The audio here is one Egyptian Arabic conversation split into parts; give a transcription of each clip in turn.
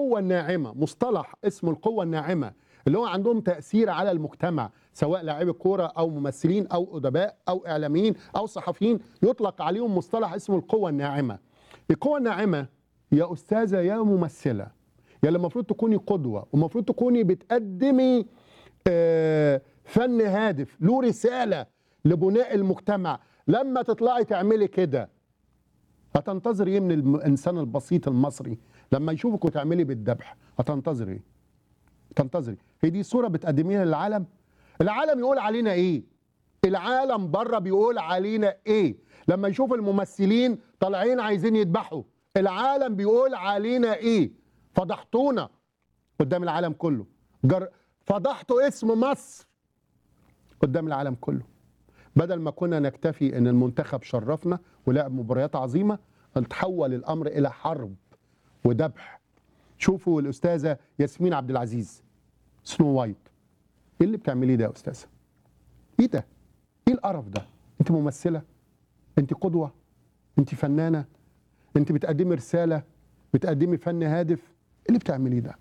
القوة الناعمة مصطلح اسمه القوة الناعمة اللي هو عندهم تأثير على المجتمع سواء لاعبي كورة أو ممثلين أو أدباء أو إعلاميين أو صحفيين يطلق عليهم مصطلح اسمه القوة الناعمة القوة الناعمة يا أستاذة يا ممثلة يا اللي المفروض تكوني قدوة ومفروض تكوني بتقدمي آه، فن هادف له رسالة لبناء المجتمع لما تطلعي تعملي كده هتنتظر ايه من الم- الانسان البسيط المصري لما يشوفك وتعملي بالذبح هتنتظر ايه تنتظري هي دي صوره بتقدميها للعالم العالم يقول علينا ايه العالم بره بيقول علينا ايه لما يشوف الممثلين طالعين عايزين يذبحوا العالم بيقول علينا ايه فضحتونا قدام العالم كله جر... فضحتوا اسم مصر قدام العالم كله بدل ما كنا نكتفي ان المنتخب شرفنا ولعب مباريات عظيمه تحول الامر الى حرب وذبح شوفوا الاستاذه ياسمين عبد العزيز سنو وايت ايه اللي بتعمليه ده يا استاذه ايه ده ايه القرف ده انت ممثله انت قدوه انت فنانه انت بتقدمي رساله بتقدمي فن هادف ايه اللي بتعمليه ده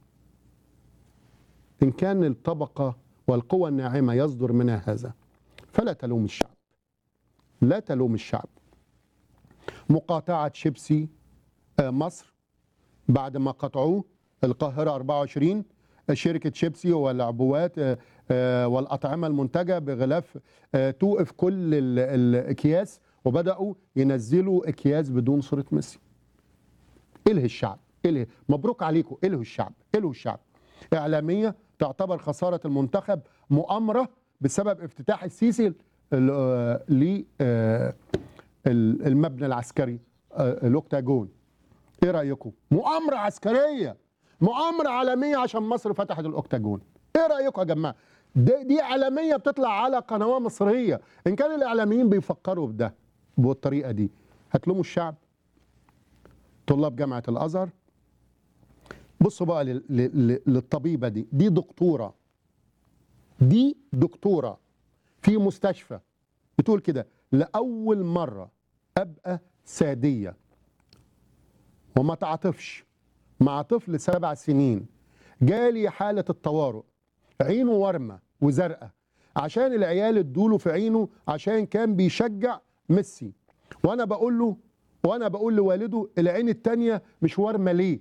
ان كان الطبقه والقوى الناعمه يصدر منها هذا فلا تلوم الشعب لا تلوم الشعب مقاطعة شيبسي آه، مصر بعد ما قطعوه القاهرة 24 شركة شيبسي والعبوات آه، آه، والأطعمة المنتجة بغلاف آه، توقف كل ال- الأكياس وبدأوا ينزلوا أكياس بدون صورة ميسي إله الشعب إله مبروك عليكم إله الشعب إله الشعب إعلامية تعتبر خسارة المنتخب مؤامرة بسبب افتتاح السيسي للمبنى العسكري آه، الاوكتاجون ايه رايكم مؤامره عسكريه مؤامره عالميه عشان مصر فتحت الاوكتاجون ايه رايكم يا جماعه دي, دي اعلاميه بتطلع على قناه مصريه ان كان الاعلاميين بيفكروا بده بالطريقه دي هتلوموا الشعب طلاب جامعه الازهر بصوا بقى لل- لل- للطبيبه دي دي دكتوره دي دكتوره في مستشفى بتقول كده لاول مره ابقى ساديه وما تعاطفش مع طفل سبع سنين جالي حاله الطوارئ عينه ورمه وزرقاء عشان العيال ادوله في عينه عشان كان بيشجع ميسي وانا بقول له وانا بقول لوالده العين التانية مش ورمه ليه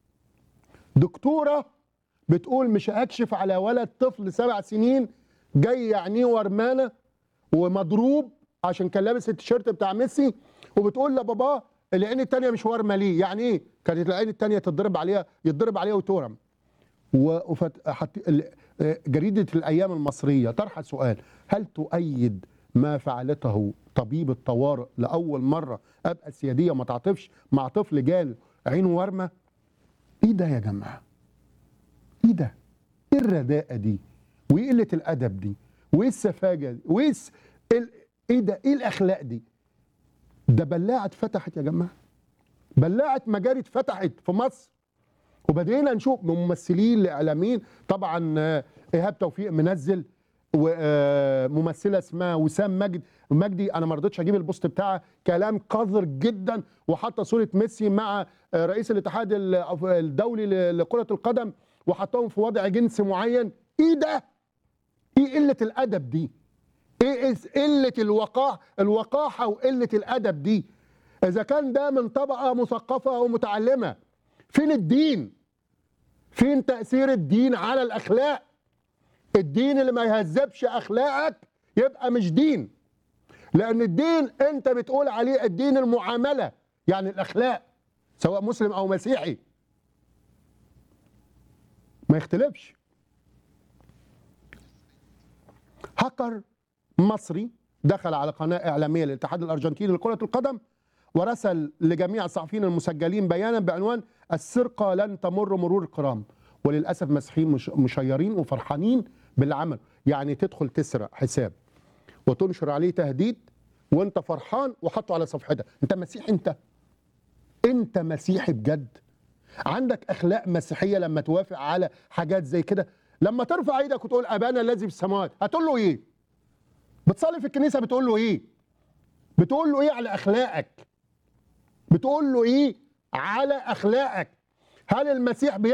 دكتوره بتقول مش هكشف على ولد طفل سبع سنين جاي عينيه ورمانه ومضروب عشان كان لابس التيشيرت بتاع ميسي وبتقول لباباه العين التانية مش وارمه ليه يعني ايه كانت العين التانية تتضرب عليها يتضرب عليها وتورم و- وفت... حت... ال- آه، جريدة الأيام المصرية طرح سؤال هل تؤيد ما فعلته طبيب الطوارئ لأول مرة أبقى سيادية وما تعاطفش مع طفل جاله عينه ورمة إيه ده يا جماعة إيه ده إيه الرداءة دي وإيه قلة الأدب دي وإيه السفاجة دي وإيه الس... ال... إيه ده إيه الأخلاق دي ده بلاعة اتفتحت يا جماعة بلاعة مجاري اتفتحت في مصر وبدينا نشوف من ممثلين لاعلاميين طبعا آه، ايهاب توفيق منزل وممثله اسمها وسام مجد مجدي انا ما رضيتش اجيب البوست بتاعها كلام قذر جدا وحاطه صوره ميسي مع آه، رئيس الاتحاد ال- الدولي ل- لكره القدم وحطهم في وضع جنسي معين ايه ده؟ ايه قله الادب دي؟ ايه إس- قله الوقاح الوقاحه وقله الادب دي؟ اذا كان ده من طبقه مثقفه ومتعلمه فين الدين فين تأثير الدين على الأخلاق الدين اللي ما يهذبش أخلاقك يبقى مش دين لأن الدين أنت بتقول عليه الدين المعاملة يعني الأخلاق سواء مسلم أو مسيحي ما يختلفش هاكر مصري دخل على قناة إعلامية للاتحاد الأرجنتيني لكرة القدم ورسل لجميع الصحفيين المسجلين بيانا بعنوان السرقة لن تمر مرور الكرام وللأسف مسيحيين مش مشيرين وفرحانين باللي عمل يعني تدخل تسرق حساب وتنشر عليه تهديد وانت فرحان وحطه على صفحتك انت مسيحي انت انت مسيحي بجد عندك اخلاق مسيحيه لما توافق على حاجات زي كده لما ترفع ايدك وتقول ابانا الذي في السماوات هتقول له ايه بتصلي في الكنيسه بتقول له ايه بتقول له ايه على اخلاقك بتقول له ايه على اخلاقك هل المسيح